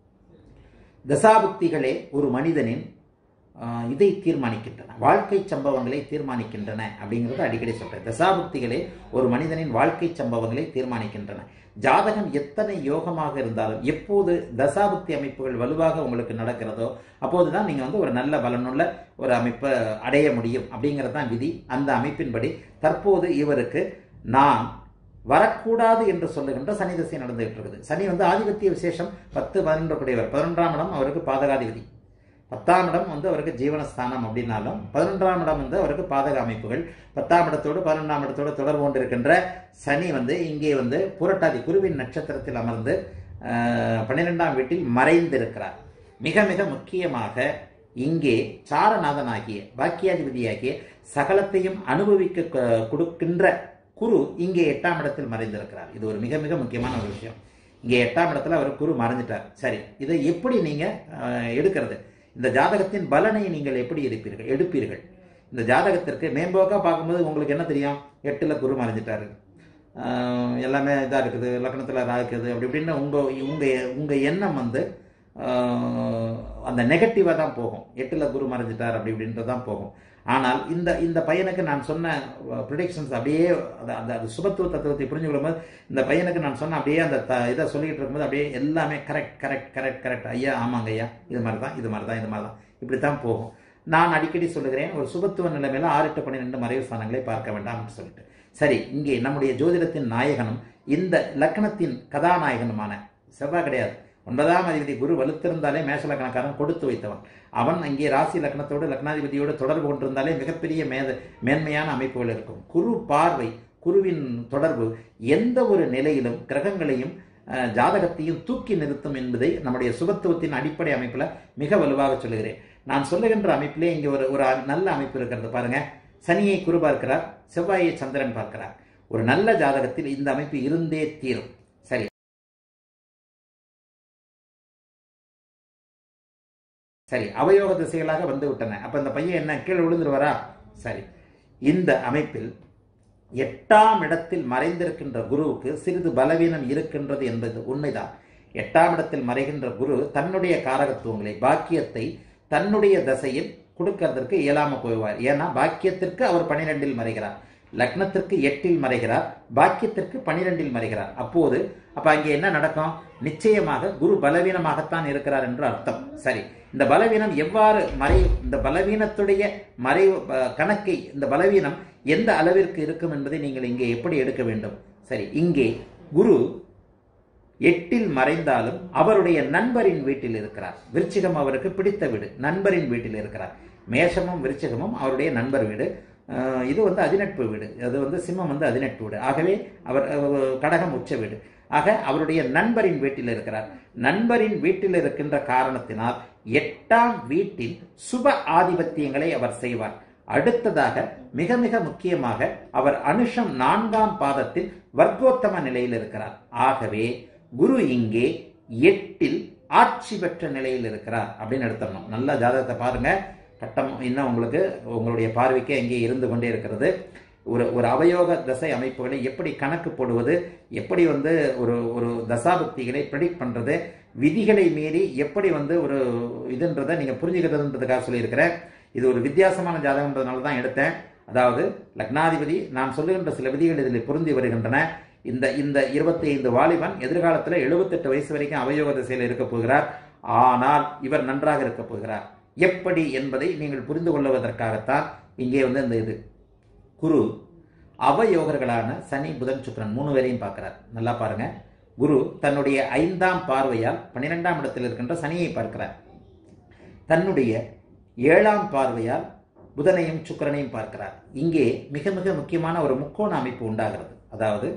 தசாபுக்திகளே ஒரு மனிதனின் ஆஹ், இதை தீர்மானிக்கின்றன வாழ்க்கை சம்பவங்களை தீர்மானிக்கின்றன அப்படிங்கிறத அடிக்கடி சொல்றேன் தசாபுக்திகளே ஒரு மனிதனின் வாழ்க்கை சம்பவங்களை தீர்மானிக்கின்றன ஜாதகம் எத்தனை யோகமாக இருந்தாலும் எப்போது தசாபுக்தி அமைப்புகள் வலுவாக உங்களுக்கு நடக்கிறதோ அப்போதுதான் நீங்க வந்து ஒரு நல்ல பலனுள்ள ஒரு அமைப்பை அடைய முடியும் அப்படிங்கிறது தான் விதி அந்த அமைப்பின்படி தற்போது இவருக்கு நான் வரக்கூடாது என்று சொல்லுகின்ற சனி திசை நடந்துகிட்டு இருக்குது சனி வந்து ஆதிபத்திய விசேஷம் பத்து பதினொன்று கூடியவர் பதினொன்றாம் இடம் அவருக்கு பாதகாதிபதி பத்தாம் இடம் வந்து அவருக்கு ஜீவனஸ்தானம் அப்படின்னாலும் பதினொன்றாம் இடம் வந்து அவருக்கு பாதக அமைப்புகள் பத்தாம் இடத்தோடு பதினொன்றாம் இடத்தோடு தொடர்பு கொண்டிருக்கின்ற சனி வந்து இங்கே வந்து புரட்டாதி குருவின் நட்சத்திரத்தில் அமர்ந்து ஆஹ், பன்னிரெண்டாம் வீட்டில் மறைந்திருக்கிறார் மிக மிக முக்கியமாக இங்கே சாரநாதனாகிய பாக்கியாதிபதியாகிய சகலத்தையும் அனுபவிக்க க- கொடுக்கின்ற குரு இங்கே எட்டாம் இடத்தில் மறைந்திருக்கிறார் இது ஒரு மிக மிக முக்கியமான ஒரு விஷயம் இங்கே எட்டாம் இடத்துல அவர் குரு மறைஞ்சிட்டார் சரி இதை எப்படி நீங்கள் எடுக்கிறது இந்த ஜாதகத்தின் பலனை நீங்கள் எப்படி எடுப்பீர்கள் எடுப்பீர்கள் இந்த ஜாதகத்திற்கு மேம்போக்காக பார்க்கும்போது உங்களுக்கு என்ன தெரியும் எட்டில் குரு மறைஞ்சிட்டாரு ஆஹ் எல்லாமே இதாக இருக்குது லக்னத்தில் இருக்குது அப்படி இப்படின்னு உங்கள் உங்கள் உங்கள் எண்ணம் வந்து ஆஹ் அந்த நெகட்டிவாக தான் போகும் எட்டில் குரு மறைஞ்சிட்டார் அப்படி இப்படின்றது தான் போகும் ஆனால் இந்த இந்த பையனுக்கு நான் சொன்ன ப்ரிடிக்ஷன்ஸ் அப்படியே அந்த அந்த அது சுபத்துவ தத்துவத்தை புரிஞ்சு கொள்ளும்போது இந்த பையனுக்கு நான் சொன்ன அப்படியே அந்த த இதை சொல்லிக்கிட்டு இருக்கும்போது அப்படியே எல்லாமே கரெக்ட் கரெக்ட் கரெக்ட் கரெக்ட் ஐயா ஆமாங்க ஐயா இது மாதிரி தான் இது மாதிரி தான் இது மாதிரி தான் இப்படி தான் போகும் நான் அடிக்கடி சொல்லுகிறேன் ஒரு சுபத்துவ நிலைமையில ஆறு எட்டு பன்னிரெண்டு மறைவு ஸ்தானங்களை பார்க்க வேண்டாம்னு சொல்லிட்டு சரி இங்கே நம்முடைய ஜோதிடத்தின் நாயகனும் இந்த லக்னத்தின் கதாநாயகனுமான செவ்வாய் கிடையாது ஒன்பதாம் அதிபதி குரு வலுத்திருந்தாலே மேஷ லக்னக்காரன் கொடுத்து வைத்தவன் அவன் இங்கே ராசி லக்னத்தோடு லக்னாதிபதியோடு தொடர்பு கொண்டிருந்தாலே மிகப்பெரிய மேத மேன்மையான அமைப்புகள் இருக்கும் குரு பார்வை குருவின் தொடர்பு எந்த ஒரு நிலையிலும் கிரகங்களையும் அஹ், ஜாதகத்தையும் தூக்கி நிறுத்தும் என்பதை நம்முடைய சுபத்துவத்தின் அடிப்படை அமைப்பில் மிக வலுவாக சொல்லுகிறேன் நான் சொல்லுகின்ற அமைப்பிலே இங்கே ஒரு ஒரு நல்ல அமைப்பு இருக்கிறது பாருங்க சனியை குரு பார்க்கிறார் செவ்வாயை சந்திரன் பார்க்கிறார் ஒரு நல்ல ஜாதகத்தில் இந்த அமைப்பு இருந்தே தீரும் சரி சரி அவயோக திசைகளாக வந்து விட்டன அப்ப இந்த பையன் என்ன கீழே விழுந்துருவாரா சரி இந்த அமைப்பில் எட்டாம் இடத்தில் மறைந்திருக்கின்ற குருவுக்கு சிறிது பலவீனம் இருக்கின்றது என்பது உண்மைதான் எட்டாம் இடத்தில் மறைகின்ற குரு தன்னுடைய காரகத்துவங்களை பாக்கியத்தை தன்னுடைய தசையில் கொடுக்கறதற்கு இயலாம போய்வார் ஏன்னா பாக்கியத்திற்கு அவர் பனிரெண்டில் மறைகிறார் லக்னத்திற்கு எட்டில் மறைகிறார் பாக்கியத்திற்கு பனிரெண்டில் மறைகிறார் அப்போது அப்ப அங்கே என்ன நடக்கும் நிச்சயமாக குரு பலவீனமாகத்தான் இருக்கிறார் என்று அர்த்தம் சரி இந்த பலவீனம் எவ்வாறு மறை இந்த பலவீனத்துடைய மறை அஹ், கணக்கை இந்த பலவீனம் எந்த அளவிற்கு இருக்கும் என்பதை நீங்கள் இங்கே எப்படி எடுக்க வேண்டும் சரி இங்கே குரு எட்டில் மறைந்தாலும் அவருடைய நண்பரின் வீட்டில் இருக்கிறார் விருச்சிகம் அவருக்கு பிடித்த வீடு நண்பரின் வீட்டில் இருக்கிறார் மேஷமும் விருச்சிகமும் அவருடைய நண்பர் வீடு அஹ், இது வந்து அதிநட்பு வீடு அது வந்து சிம்மம் வந்து அதிநட்பு வீடு ஆகவே அவர் அஹ், கடகம் உச்ச வீடு ஆக அவருடைய நண்பரின் வீட்டில் இருக்கிறார் நண்பரின் வீட்டில் இருக்கின்ற காரணத்தினால் எட்டாம் வீட்டில் சுப ஆதிபத்தியங்களை அவர் செய்வார் அடுத்ததாக மிக மிக முக்கியமாக அவர் அனுஷம் நான்காம் பாதத்தில் வர்க்கோத்தம நிலையில் இருக்கிறார் ஆகவே குரு இங்கே எட்டில் ஆட்சி பெற்ற நிலையில் இருக்கிறார் அப்படின்னு எடுத்தோம் நல்ல ஜாதகத்தை பாருங்க கட்டம் இன்னும் உங்களுக்கு உங்களுடைய பார்வைக்கு எங்கே இருந்து கொண்டே இருக்கிறது ஒரு ஒரு அவயோக தசை அமைப்புகளை எப்படி கணக்கு போடுவது எப்படி வந்து ஒரு ஒரு தசாபக்திகளை ப்ரெடிக்ட் பண்றது விதிகளை மீறி எப்படி வந்து ஒரு இதுன்றதை நீங்க புரிஞ்சுக்கிறதுன்றதுக்காக சொல்லியிருக்கிறேன் இது ஒரு வித்தியாசமான ஜாதகம்ன்றதுனால தான் எடுத்தேன் அதாவது லக்னாதிபதி நான் சொல்லுகின்ற சில விதிகள் இதில் பொருந்தி வருகின்றன இந்த இந்த இருபத்தி ஐந்து வாலிபன் எதிர்காலத்தில் எழுபத்தெட்டு வயசு வரைக்கும் அவயோக திசையில் இருக்க போகிறார் ஆனால் இவர் நன்றாக இருக்க போகிறார் எப்படி என்பதை நீங்கள் புரிந்து கொள்வதற்காகத்தான் இங்கே வந்து இந்த இது குரு அவயோகர்களான சனி புதன் சுக்கிரன் மூணு பேரையும் பார்க்கிறார் நல்லா பாருங்க குரு தன்னுடைய ஐந்தாம் பார்வையால் பன்னிரெண்டாம் இடத்தில் இருக்கின்ற சனியை பார்க்கிறார் தன்னுடைய ஏழாம் பார்வையால் புதனையும் சுக்கிரனையும் பார்க்கிறார் இங்கே மிக மிக முக்கியமான ஒரு முக்கோண அமைப்பு உண்டாகிறது அதாவது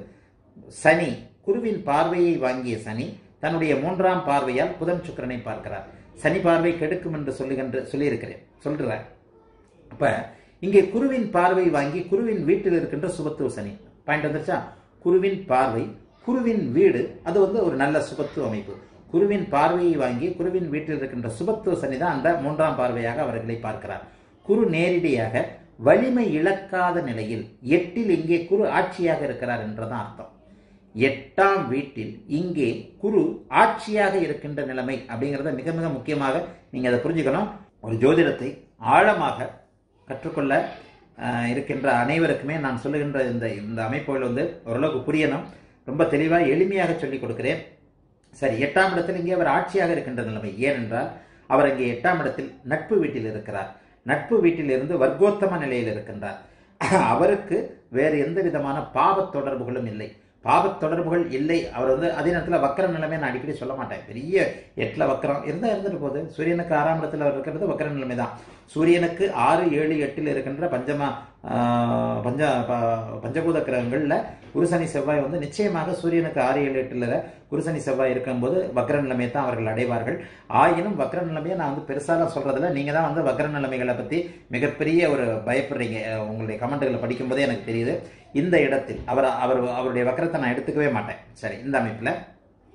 சனி குருவின் பார்வையை வாங்கிய சனி தன்னுடைய மூன்றாம் பார்வையால் புதன் சுக்கிரனை பார்க்கிறார் சனி பார்வை கெடுக்கும் என்று சொல்லுகின்ற சொல்லியிருக்கிறேன் சொல்றேன் அப்ப இங்கே குருவின் பார்வை வாங்கி குருவின் வீட்டில் இருக்கின்ற சுபத்துவ சனி பாயிண்ட் வந்துருச்சா குருவின் பார்வை குருவின் வீடு அது வந்து ஒரு நல்ல சுபத்துவ அமைப்பு குருவின் பார்வையை வாங்கி குருவின் வீட்டில் இருக்கின்ற சுபத்துவ சனி தான் அந்த மூன்றாம் பார்வையாக அவர்களை பார்க்கிறார் குரு நேரடியாக வலிமை இழக்காத நிலையில் எட்டில் இங்கே குரு ஆட்சியாக இருக்கிறார் என்றதான் அர்த்தம் எட்டாம் வீட்டில் இங்கே குரு ஆட்சியாக இருக்கின்ற நிலைமை அப்படிங்கிறத மிக மிக முக்கியமாக நீங்க அதை புரிஞ்சுக்கணும் ஒரு ஜோதிடத்தை ஆழமாக கற்றுக்கொள்ள அஹ், இருக்கின்ற அனைவருக்குமே நான் சொல்லுகின்ற இந்த இந்த அமைப்புகள் வந்து ஓரளவுக்கு புரியணும் ரொம்ப தெளிவாக எளிமையாக சொல்லிக் கொடுக்கிறேன் சரி எட்டாம் இடத்தில் இங்கே அவர் ஆட்சியாக இருக்கின்ற நிலைமை ஏனென்றால் அவர் இங்கே எட்டாம் இடத்தில் நட்பு வீட்டில் இருக்கிறார் நட்பு வீட்டில் இருந்து வர்க்கோத்தம நிலையில் இருக்கின்றார் அவருக்கு வேறு எந்த விதமான பாவத் தொடர்புகளும் இல்லை பாவத் தொடர்புகள் இல்லை அவர் வந்து அதே நேரத்தில் வக்கர நிலைமை நான் அடிக்கடி சொல்ல மாட்டேன் பெரிய எட்டுல வக்கரம் இருந்தா இருந்துட்டு போகுது சூரியனுக்கு ஆறாம் இடத்துல அவர் இருக்கிறது வக்கர நிலைமை தான் சூரியனுக்கு ஆறு ஏழு எட்டில் இருக்கின்ற பஞ்சமா ஆஹ், பஞ்ச ப- பஞ்சபூத கிரகங்கள்ல குருசனி செவ்வாய் வந்து நிச்சயமாக சூரியனுக்கு ஆறு ஏழு எட்டுல குருசனி செவ்வாய் இருக்கும்போது வக்ர நிலைமையை தான் அவர்கள் அடைவார்கள் ஆயினும் வக்ர நிலைமையை நான் வந்து பெருசாலாம் சொல்றதில்ல நீங்க தான் வந்து வக்ர நிலைமைகளை பத்தி மிகப்பெரிய ஒரு பயப்படுறீங்க அஹ் உங்களுடைய கமெண்ட்களை படிக்கும்போதே எனக்கு தெரியுது இந்த இடத்தில் அவர் அவர் அவருடைய வக்கரத்தை நான் எடுத்துக்கவே மாட்டேன் சரி இந்த அமைப்புல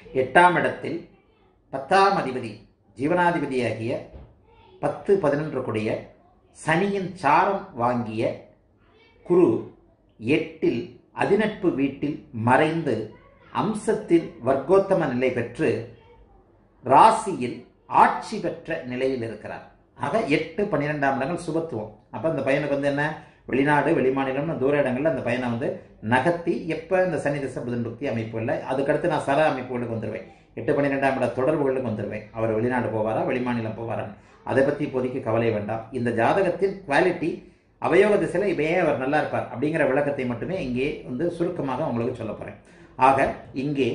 எட்டாம் இடத்தில் பத்தாம் அதிபதி ஜீவனாதிபதியாகிய பத்து பதினொன்று கூடிய சனியின் சாரம் வாங்கிய குரு எட்டில் அதிநட்பு வீட்டில் மறைந்து அம்சத்தில் வர்க்கோத்தம நிலை பெற்று ராசியில் ஆட்சி பெற்ற நிலையில் இருக்கிறார் ஆக எட்டு பன்னிரெண்டாம் இடங்கள் சுபத்துவம் அப்போ அந்த பையனுக்கு வந்து என்ன வெளிநாடு வெளிமாநிலம்னு தூர இடங்கள்ல அந்த பையனை வந்து நகர்த்தி எப்போ இந்த சனி தசை புதன் புக்தி அமைப்பு இல்லை அதுக்கடுத்து நான் சர அமைப்புகளுக்கு வந்துடுவேன் எட்டு பன்னிரெண்டாம் இட தொடர்புகளுக்கு வந்துடுவேன் அவர் வெளிநாடு போவாரா வெளிமாநிலம் போவாரான்னு அதை பற்றி இப்போதைக்கு கவலை வேண்டாம் இந்த ஜாதகத்தின் குவாலிட்டி அவயோக திசையில் இப்போ ஏன் அவர் நல்லா இருப்பார் அப்படிங்கிற விளக்கத்தை மட்டுமே இங்கே வந்து சுருக்கமாக உங்களுக்கு சொல்ல போகிறேன் ஆக இங்கே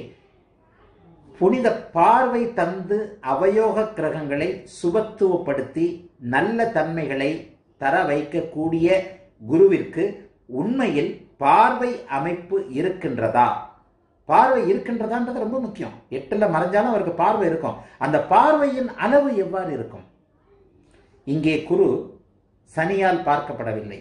புனித பார்வை தந்து அவயோக கிரகங்களை சுபத்துவப்படுத்தி நல்ல தன்மைகளை தர வைக்கக்கூடிய குருவிற்கு உண்மையில் பார்வை அமைப்பு இருக்கின்றதா பார்வை இருக்கின்றதான்றது ரொம்ப முக்கியம் எட்டுல மறைஞ்சாலும் அவருக்கு பார்வை இருக்கும் அந்த பார்வையின் அளவு எவ்வாறு இருக்கும் இங்கே குரு சனியால் பார்க்கப்படவில்லை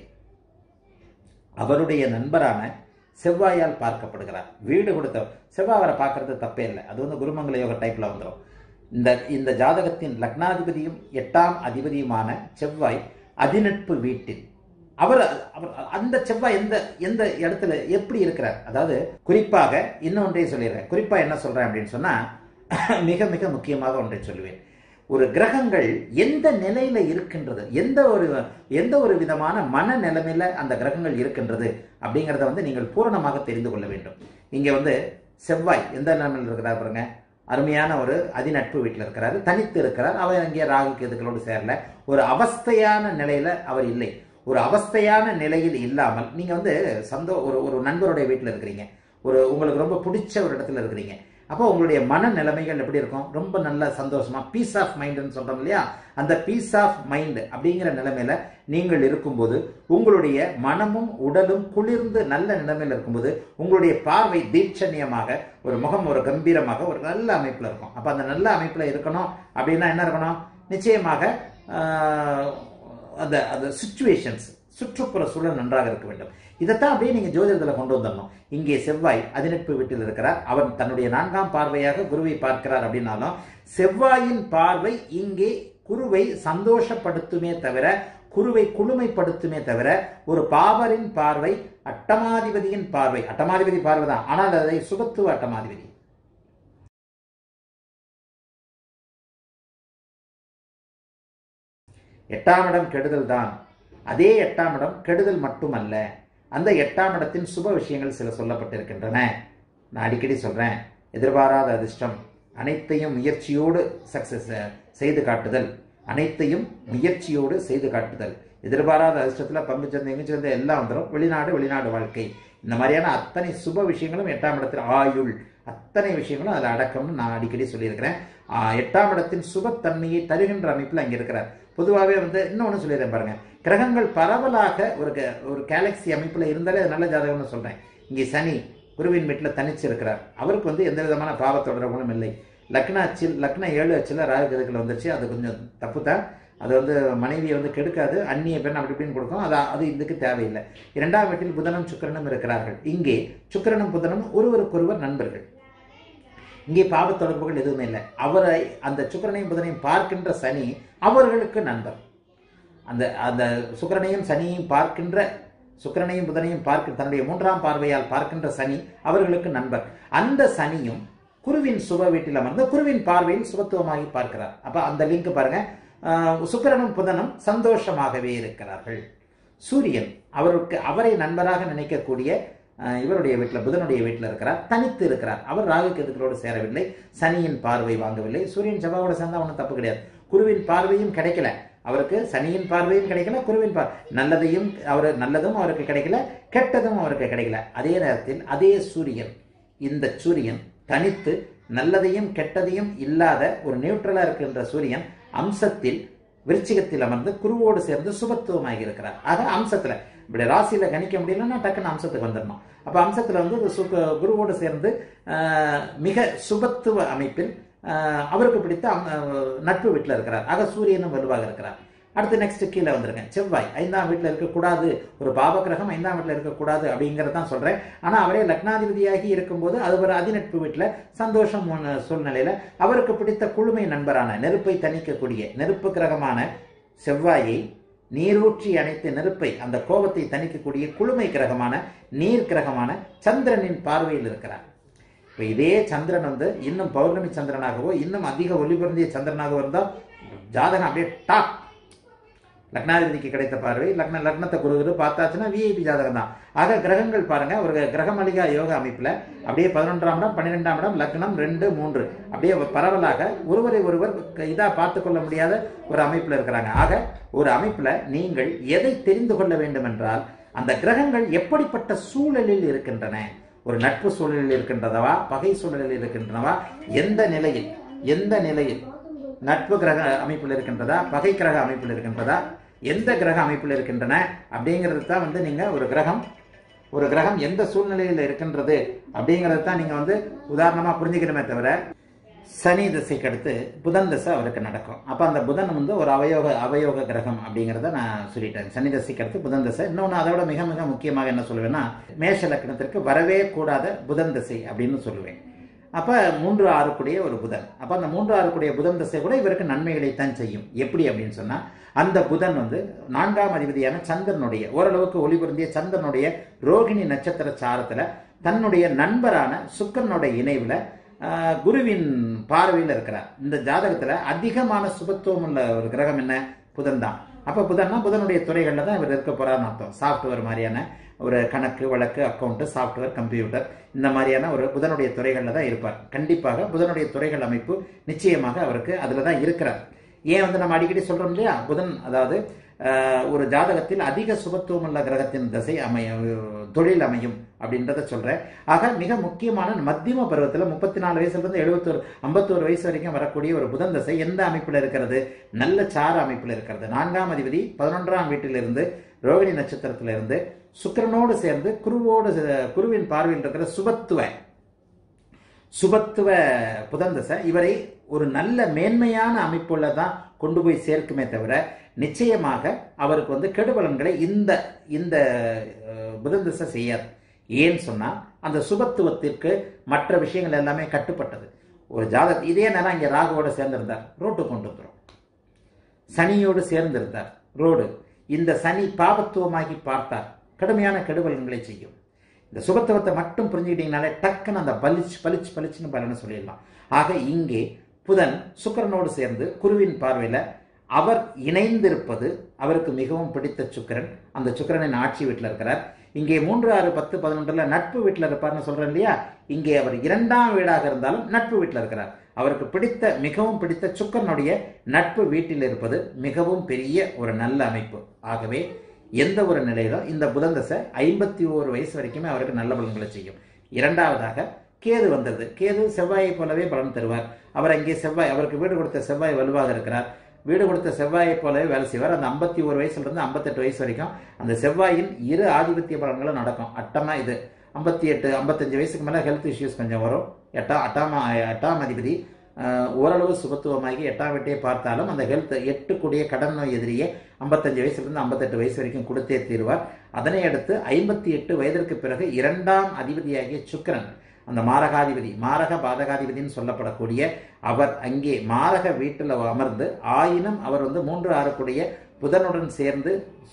அவருடைய நண்பரான செவ்வாயால் பார்க்கப்படுகிறார் வீடு கொடுத்த செவ்வாய் அவரை பார்க்கறது தப்பே இல்லை அது வந்து குருமங்கல யோக டைப்ல வந்துடும் இந்த இந்த ஜாதகத்தின் லக்னாதிபதியும் எட்டாம் அதிபதியுமான செவ்வாய் அதிநட்பு வீட்டில் அவர் அவர் அந்த செவ்வாய் எந்த எந்த இடத்துல எப்படி இருக்கிறார் அதாவது குறிப்பாக இன்னொன்றையும் சொல்லிடுறேன் குறிப்பா என்ன சொல்றேன் அப்படின்னு சொன்னா மிக மிக முக்கியமாக ஒன்றை சொல்லுவேன் ஒரு கிரகங்கள் எந்த நிலையில இருக்கின்றது எந்த ஒரு எந்த ஒரு விதமான மன நிலைமையில அந்த கிரகங்கள் இருக்கின்றது அப்படிங்கிறத வந்து நீங்கள் பூரணமாக தெரிந்து கொள்ள வேண்டும் இங்க வந்து செவ்வாய் எந்த நிலைமையில் இருக்கிறார் பாருங்க அருமையான ஒரு அதிநட்பு வீட்டில் இருக்கிறாரு தனித்து இருக்கிறார் அவர் அங்கே ராகு கேதுக்களோடு சேரல ஒரு அவஸ்தையான நிலையில அவர் இல்லை ஒரு அவஸ்தையான நிலையில் இல்லாமல் நீங்க வந்து சந்தோ ஒரு ஒரு நண்பருடைய வீட்டில் இருக்கிறீங்க ஒரு உங்களுக்கு ரொம்ப பிடிச்ச ஒரு இடத்துல இருக்கிறீங்க அப்போ உங்களுடைய மன நிலைமைகள் எப்படி இருக்கும் ரொம்ப நல்ல சந்தோஷமா பீஸ் ஆஃப் மைண்டுன்னு சொல்றோம் இல்லையா அந்த பீஸ் ஆஃப் மைண்ட் அப்படிங்கிற நிலைமையில நீங்கள் இருக்கும்போது உங்களுடைய மனமும் உடலும் குளிர்ந்து நல்ல நிலைமையில் இருக்கும்போது உங்களுடைய பார்வை தீட்சண்யமாக ஒரு முகம் ஒரு கம்பீரமாக ஒரு நல்ல அமைப்பில் இருக்கும் அப்போ அந்த நல்ல அமைப்பில் இருக்கணும் அப்படின்னா என்ன இருக்கணும் நிச்சயமாக அந்த அந்த சுச்சுவேஷன்ஸ் சுற்றுப்புற சூழல் நன்றாக இருக்க வேண்டும் இதைத்தான் அப்படியே நீங்க ஜோதிடத்தில் கொண்டு வந்துடணும் இங்கே செவ்வாய் அதிநட்பு வீட்டில் இருக்கிறார் அவன் தன்னுடைய நான்காம் பார்வையாக குருவை பார்க்கிறார் அப்படின்னாலும் செவ்வாயின் பார்வை இங்கே குருவை சந்தோஷப்படுத்துமே தவிர குருவை குளுமைப்படுத்துமே தவிர ஒரு பாவரின் பார்வை அட்டமாதிபதியின் பார்வை அட்டமாதிபதி பார்வை தான் ஆனால் அதை சுபத்துவ அட்டமாதிபதி எட்டாம் இடம் கெடுதல் தான் அதே எட்டாம் இடம் கெடுதல் மட்டுமல்ல அந்த எட்டாம் இடத்தின் சுப விஷயங்கள் சில சொல்லப்பட்டிருக்கின்றன நான் அடிக்கடி சொல்றேன் எதிர்பாராத அதிர்ஷ்டம் அனைத்தையும் முயற்சியோடு சக்சஸ் செய்து காட்டுதல் அனைத்தையும் முயற்சியோடு செய்து காட்டுதல் எதிர்பாராத அதிர்ஷ்டத்தில் பங்கு சந்தை எங்கு சந்தை எல்லாம் வந்துடும் வெளிநாடு வெளிநாடு வாழ்க்கை இந்த மாதிரியான அத்தனை சுப விஷயங்களும் எட்டாம் இடத்தில் ஆயுள் அத்தனை விஷயங்களும் அதில் அடக்கம்னு நான் அடிக்கடி சொல்லியிருக்கிறேன் எட்டாம் இடத்தின் சுபத்தன்மையை தருகின்ற அமைப்பில் அங்கே இருக்கிறார் பொதுவாகவே வந்து இன்னொன்று சொல்லிடுறேன் பாருங்க கிரகங்கள் பரவலாக ஒரு ஒரு கேலக்சி அமைப்பில் இருந்தாலே அது நல்ல ஜாதகம்னு சொல்கிறேன் இங்கே சனி குருவின் வீட்டில் தனிச்சு இருக்கிறார் அவருக்கு வந்து எந்த விதமான பாவ தொடர்பும் இல்லை லக்ன அச்சில் லக்ன ஏழு அச்சில் ராகு கதுக்கள் வந்துருச்சு அது கொஞ்சம் தப்பு தான் அது வந்து மனைவியை வந்து கெடுக்காது அந்நிய பெண் அப்படி இப்படின்னு கொடுக்கும் அது அது இதுக்கு தேவையில்லை இரண்டாம் வீட்டில் புதனும் சுக்கரனும் இருக்கிறார்கள் இங்கே சுக்கரனும் புதனும் ஒருவருக்கொருவர் நண்பர்கள் இங்கே பாவ தொடர்புகள் எதுவுமே இல்லை அவரை அந்த சுக்கரனையும் புதனையும் பார்க்கின்ற சனி அவர்களுக்கு நண்பர் அந்த அந்த சுக்கரனையும் சனியையும் பார்க்கின்ற சுக்கரனையும் புதனையும் பார்க்க தன்னுடைய மூன்றாம் பார்வையால் பார்க்கின்ற சனி அவர்களுக்கு நண்பர் அந்த சனியும் குருவின் சுப வீட்டில் அமர்ந்து குருவின் பார்வையில் சுபத்துவமாகி பார்க்கிறார் அப்ப அந்த லிங்க் பாருங்க சுக்கரனும் புதனும் சந்தோஷமாகவே இருக்கிறார்கள் சூரியன் அவருக்கு அவரை நண்பராக நினைக்கக்கூடிய இவருடைய வீட்டில் புதனுடைய வீட்டில் இருக்கிறார் தனித்து இருக்கிறார் அவர் ராகு கேதுக்களோடு சேரவில்லை சனியின் பார்வை வாங்கவில்லை சூரியன் செவ்வாவோட சேர்ந்தா ஒன்றும் தப்பு கிடையாது குருவின் பார்வையும் கிடைக்கல அவருக்கு சனியின் பார்வையும் கிடைக்கல குருவின் பார் நல்லதையும் அவர் நல்லதும் அவருக்கு கிடைக்கல கெட்டதும் அவருக்கு கிடைக்கல அதே நேரத்தில் அதே சூரியன் இந்த சூரியன் தனித்து நல்லதையும் கெட்டதையும் இல்லாத ஒரு நியூட்ரலா இருக்கின்ற சூரியன் அம்சத்தில் விருச்சிகத்தில் அமர்ந்து குருவோடு சேர்ந்து சுபத்துவமாகி இருக்கிறார் ஆக அம்சத்துல இப்படி ராசியில கணிக்க முடியலன்னா டக்குன்னு அம்சத்துக்கு வந்துடணும் அப்ப அம்சத்துல வந்து சுக குருவோடு சேர்ந்து மிக சுபத்துவ அமைப்பில் அவருக்கு பிடித்த நட்பு வீட்டில் இருக்கிறார் ஆக சூரியனும் வலுவாக இருக்கிறார் அடுத்து நெக்ஸ்ட் கீழே வந்துருங்க செவ்வாய் ஐந்தாம் வீட்டில் இருக்கக்கூடாது ஒரு பாப கிரகம் ஐந்தாம் வீட்டில் இருக்கக்கூடாது அப்படிங்கிறத தான் சொல்றேன் ஆனா அவரே லக்னாதிபதியாகி இருக்கும்போது அது ஒரு அதிநட்பு வீட்டில் சந்தோஷம் உள்ள சூழ்நிலையில அவருக்கு பிடித்த குழுமை நண்பரான நெருப்பை தணிக்கக்கூடிய நெருப்பு கிரகமான செவ்வாயை நீரூற்றி அணைத்து நெருப்பை அந்த கோபத்தை தணிக்கக்கூடிய குளுமை கிரகமான நீர் கிரகமான சந்திரனின் பார்வையில் இருக்கிறார் இப்போ இதே சந்திரன் வந்து இன்னும் பௌர்ணமி சந்திரனாகவோ இன்னும் அதிக ஒளி பொருந்திய சந்திரனாகவோ இருந்தால் ஜாதகம் அப்படியே டாப் லக்னாதிபதிக்கு கிடைத்த பார்வை லக்ன லக்னத்தை குருகுரு பார்த்தாச்சுன்னா விஐபி ஜாதகம் தான் ஆக கிரகங்கள் பாருங்க ஒரு கிரகமளிகா யோக அமைப்புல அப்படியே பதினொன்றாம் இடம் பன்னிரெண்டாம் இடம் லக்னம் ரெண்டு மூன்று அப்படியே பரவலாக ஒருவரை ஒருவர் இதா பார்த்து கொள்ள முடியாத ஒரு அமைப்புல இருக்கிறாங்க ஆக ஒரு அமைப்புல நீங்கள் எதை தெரிந்து கொள்ள வேண்டும் என்றால் அந்த கிரகங்கள் எப்படிப்பட்ட சூழலில் இருக்கின்றன ஒரு நட்பு சூழலில் இருக்கின்றனவா பகை சூழலில் இருக்கின்றனவா எந்த நிலையில் எந்த நிலையில் நட்பு கிரக அமைப்பில் இருக்கின்றதா பகை கிரக அமைப்பில் இருக்கின்றதா எந்த கிரக அமைப்பில் இருக்கின்றன அப்படிங்கிறது தான் வந்து நீங்க ஒரு கிரகம் ஒரு கிரகம் எந்த சூழ்நிலையில் இருக்கின்றது அப்படிங்கிறது தான் நீங்க வந்து உதாரணமா புரிஞ்சுக்கணுமே தவிர சனி திசைக்கு அடுத்து புதன் திசை அவருக்கு நடக்கும் அப்போ அந்த புதன் வந்து ஒரு அவயோக அவயோக கிரகம் அப்படிங்கிறத நான் சொல்லிட்டேன் சனி திசைக்கு அடுத்து புதன் திசை இன்னொன்று அதோட மிக மிக முக்கியமாக என்ன சொல்லுவேன்னா மேஷ லக்னத்திற்கு வரவே கூடாத புதன் திசை அப்படின்னு சொல்லுவேன் அப்போ மூன்று ஆறுக்குடைய ஒரு புதன் அப்போ அந்த மூன்று ஆறுக்குடைய புதன் திசை கூட இவருக்கு நன்மைகளைத்தான் செய்யும் எப்படி அப்படின்னு சொன்னால் அந்த புதன் வந்து நான்காம் அதிபதியான சந்திரனுடைய ஓரளவுக்கு ஒளி பொருந்திய சந்திரனுடைய ரோகிணி நட்சத்திர சாரத்தில் தன்னுடைய நண்பரான சுக்கரனுடைய இணைவில் குருவின் பார்வையில் இருக்கிறார் இந்த ஜாதகத்தில் அதிகமான சுபத்துவம் உள்ள ஒரு கிரகம் என்ன புதன் தான் அப்போ புதன்னா புதனுடைய துறைகளில் தான் இவர் இருக்க போறாருன்னு அர்த்தம் சாஃப்ட்வேர் மாதிரியான ஒரு கணக்கு வழக்கு அக்கௌண்ட்டு சாஃப்ட்வேர் கம்ப்யூட்டர் இந்த மாதிரியான ஒரு புதனுடைய துறைகளில் தான் இருப்பார் கண்டிப்பாக புதனுடைய துறைகள் அமைப்பு நிச்சயமாக அவருக்கு அதில் தான் இருக்கிறார் ஏன் வந்து நம்ம அடிக்கடி சொல்றோம் இல்லையா புதன் அதாவது ஒரு ஜாதகத்தில் அதிக சுபத்துவம் உள்ள கிரகத்தின் திசை அமைய தொழில் அமையும் அப்படின்றத சொல்றேன் ஆக மிக முக்கியமான மத்தியம பருவத்தில் முப்பத்தி நாலு வயசுல இருந்து எழுபத்தோரு ஐம்பத்தோரு வயசு வரைக்கும் வரக்கூடிய ஒரு புதன் தசை எந்த அமைப்பில் இருக்கிறது நல்ல சார அமைப்பில் இருக்கிறது நான்காம் அதிபதி பதினொன்றாம் வீட்டிலிருந்து ரோகிணி நட்சத்திரத்திலிருந்து சுக்கரனோடு சேர்ந்து குருவோடு குருவின் பார்வையில் இருக்கிற சுபத்துவ சுபத்துவ புதன் தசை இவரை ஒரு நல்ல மேன்மையான அமைப்புள்ள தான் கொண்டு போய் சேர்க்குமே தவிர நிச்சயமாக அவருக்கு வந்து கெடுபலன்களை இந்த இந்த புதன் திசை செய்யாது ஏன்னு சொன்னால் அந்த சுபத்துவத்திற்கு மற்ற விஷயங்கள் எல்லாமே கட்டுப்பட்டது ஒரு ஜாதக இதே நேரம் இங்கே ராகுவோட சேர்ந்திருந்தார் ரோட்டு கொண்டு வந்துடும் சனியோடு சேர்ந்திருந்தார் ரோடு இந்த சனி பாபத்துவமாகி பார்த்தார் கடுமையான கெடுபலன்களை செய்யும் இந்த சுபத்துவத்தை மட்டும் புரிஞ்சுக்கிட்டீங்கனாலே டக்குன்னு அந்த பலிச்சு பலிச்சு பலிச்சுன்னு பலனை சொல்லிடலாம் ஆக இங்கே புதன் சுக்கரனோடு சேர்ந்து குருவின் பார்வையில் அவர் இணைந்திருப்பது அவருக்கு மிகவும் பிடித்த சுக்கரன் அந்த சுக்கரனின் ஆட்சி வீட்டில் இருக்கிறார் இங்கே மூன்று ஆறு பத்து பதினொன்றுல நட்பு வீட்டில் இருப்பார்னு சொல்றேன் இல்லையா இங்கே அவர் இரண்டாம் வீடாக இருந்தாலும் நட்பு வீட்டில் இருக்கிறார் அவருக்கு பிடித்த மிகவும் பிடித்த சுக்கரனுடைய நட்பு வீட்டில் இருப்பது மிகவும் பெரிய ஒரு நல்ல அமைப்பு ஆகவே எந்த ஒரு நிலையிலும் இந்த புதன் தசை ஐம்பத்தி ஓரு வயசு வரைக்குமே அவருக்கு நல்ல பலன்களை செய்யும் இரண்டாவதாக கேது வந்தது கேது செவ்வாயை போலவே பலன் தருவார் அவர் அங்கே செவ்வாய் அவருக்கு வீடு கொடுத்த செவ்வாய் வலுவாக இருக்கிறார் வீடு கொடுத்த செவ்வாயை போலவே வேலை செய்வார் அந்த ஐம்பத்தி ஒரு வயசுல இருந்து ஐம்பத்தெட்டு வயசு வரைக்கும் அந்த செவ்வாயின் இரு ஆதிபத்திய பலன்களும் நடக்கும் அட்டமா இது ஐம்பத்தி எட்டு ஐம்பத்தஞ்சு வயசுக்கு மேலே ஹெல்த் இஷ்யூஸ் கொஞ்சம் வரும் எட்டாம் எட்டாம் எட்டாம் அதிபதி ஓரளவு சுபத்துவமாகி எட்டாம் வீட்டையே பார்த்தாலும் அந்த ஹெல்த் எட்டு கூடிய கடன் நோய் எதிரியே ஐம்பத்தஞ்சு வயசுலேருந்து ஐம்பத்தெட்டு வயசு வரைக்கும் கொடுத்தே தீர்வார் அதனை அடுத்து ஐம்பத்தி எட்டு வயதிற்கு பிறகு இரண்டாம் அதிபதியாகிய சுக்கரன் அந்த மாரகாதிபதி மாரக பாதகாதிபதினு சொல்லப்படக்கூடிய அவர் அங்கே மாரக வீட்டில் அமர்ந்து ஆயினும் அவர் வந்து மூன்று ஆறுக்குடைய புதனுடன் சேர்ந்து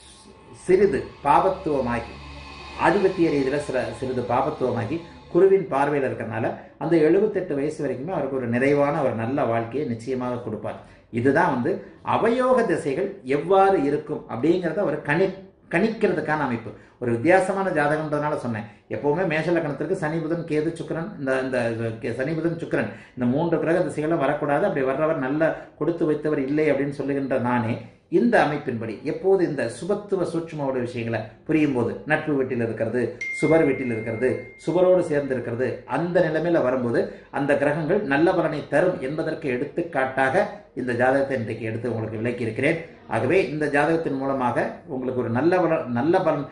சிறிது பாபத்துவமாகி ஆதிபத்திய ரீதியில் சில சிறிது பாபத்துவமாகி குருவின் பார்வையில் இருக்கிறனால அந்த எழுபத்தெட்டு வயசு வரைக்குமே அவருக்கு ஒரு நிறைவான ஒரு நல்ல வாழ்க்கையை நிச்சயமாக கொடுப்பார் இதுதான் வந்து அவயோக திசைகள் எவ்வாறு இருக்கும் அப்படிங்கிறத அவர் கணி கணிக்கிறதுக்கான அமைப்பு ஒரு வித்தியாசமான ஜாதகம்ன்றதுனால சொன்னேன் எப்பவுமே மேஷ லக்கணத்திற்கு சனி புதன் கேது சுக்கரன் இந்த இந்த சனி புதன் சுக்கரன் இந்த மூன்று கிரக திசைகளும் வரக்கூடாது அப்படி வர்றவர் நல்ல கொடுத்து வைத்தவர் இல்லை அப்படின்னு சொல்லுகின்ற நானே இந்த அமைப்பின்படி எப்போது இந்த சுபத்துவ சூட்சுமோட விஷயங்களை புரியும் போது நட்பு வீட்டில் இருக்கிறது சுபர் வீட்டில் இருக்கிறது சுபரோடு சேர்ந்து இருக்கிறது அந்த நிலைமையில வரும்போது அந்த கிரகங்கள் நல்ல பலனை தரும் என்பதற்கு எடுத்துக்காட்டாக இந்த ஜாதகத்தை இன்றைக்கு எடுத்து உங்களுக்கு விளக்கி இருக்கிறேன் ஆகவே இந்த ஜாதகத்தின் மூலமாக உங்களுக்கு ஒரு நல்ல பல நல்ல பலன்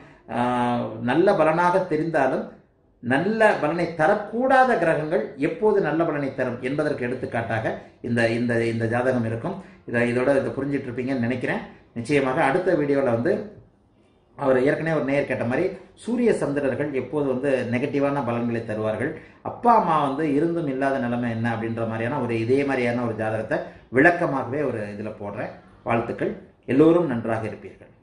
நல்ல பலனாக தெரிந்தாலும் நல்ல பலனை தரக்கூடாத கிரகங்கள் எப்போது நல்ல பலனை தரும் என்பதற்கு எடுத்துக்காட்டாக இந்த இந்த இந்த ஜாதகம் இருக்கும் இதை இதோட இதை புரிஞ்சிட்டு இருப்பீங்கன்னு நினைக்கிறேன் நிச்சயமாக அடுத்த வீடியோவில் வந்து அவர் ஏற்கனவே ஒரு நேர் கேட்ட மாதிரி சூரிய சந்திரர்கள் எப்போது வந்து நெகட்டிவான பலன்களை தருவார்கள் அப்பா அம்மா வந்து இருந்தும் இல்லாத நிலைமை என்ன அப்படின்ற மாதிரியான ஒரு இதே மாதிரியான ஒரு ஜாதகத்தை விளக்கமாகவே ஒரு இதில் போடுறேன் வாழ்த்துக்கள் எல்லோரும் நன்றாக இருப்பீர்கள்